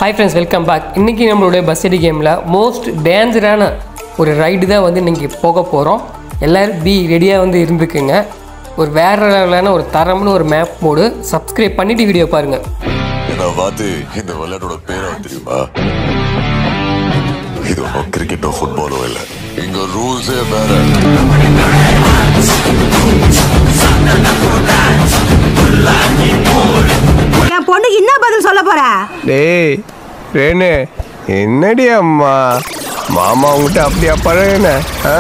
hi friends welcome back இன்றைக்கி நம்மளுடைய bus அடி கேமில் மோஸ்ட் டேஞ்சரான ஒரு ரைடு தான் வந்து இன்றைக்கி போக போகிறோம் எல்லோரும் பி ரெடியாக வந்து இருந்துக்குங்க ஒரு வேறு லெவலான ஒரு தரமான ஒரு மேப் மோடு சப்ஸ்கிரைப் பண்ணிவிட்டு வீடியோ பாருங்கள் என்ன பார்த்து இந்த விளையாட்டோட பேரை தெரியுமா இது ஒன்றும் கிரிக்கெட்டோ ஃபுட்பாலோ இல்லை இங்க ரூல்ஸே வேற என் பொண்ணுக்கு என்ன பதில் சொல்ல போற டேய் ரேணு என்னடி அம்மா மாமா உங்ககிட்ட அப்படியா பழகுன ஆ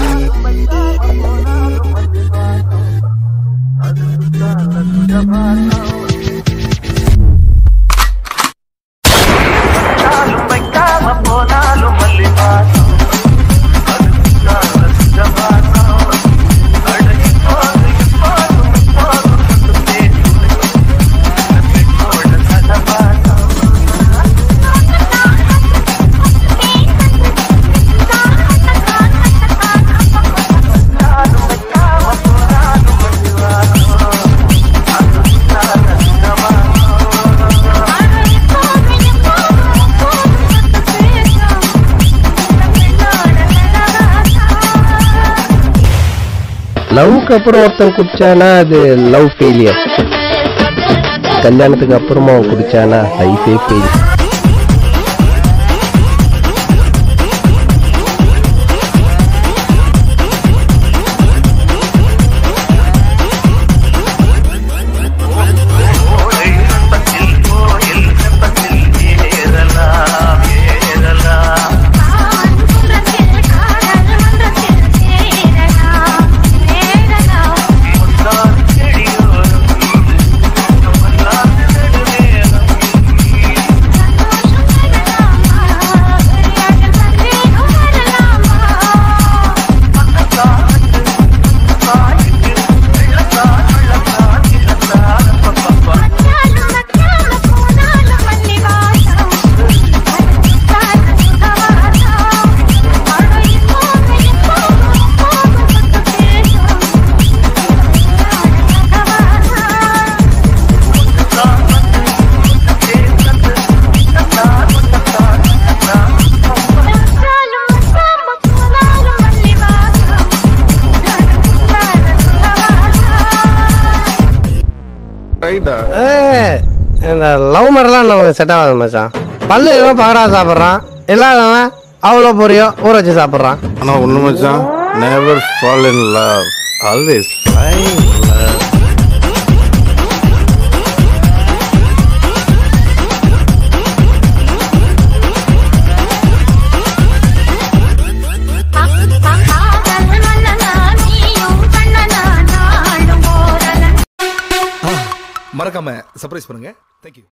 லவ்க்கு அப்புறம் ஒருத்தன் குடிச்சானா அது லவ் ஃபெயிலியர் கல்யாணத்துக்கு அப்புறமா அவன் குடிச்சானா லைஃபே ஃபெயில் இந்த லவ் மாதிரிலாம் நமக்கு செட் ஆகாது மச்சான் பல்லு ஏதோ பகரா சாப்பிட்றான் இல்லாதவன் அவ்வளோ பொரியோ ஊற வச்சு சாப்பிட்றான் ஆனா ஒண்ணு மச்சான் never fall in love always மறக்காம சர்ப்ரைஸ் பண்ணுங்க தேங்க்யூ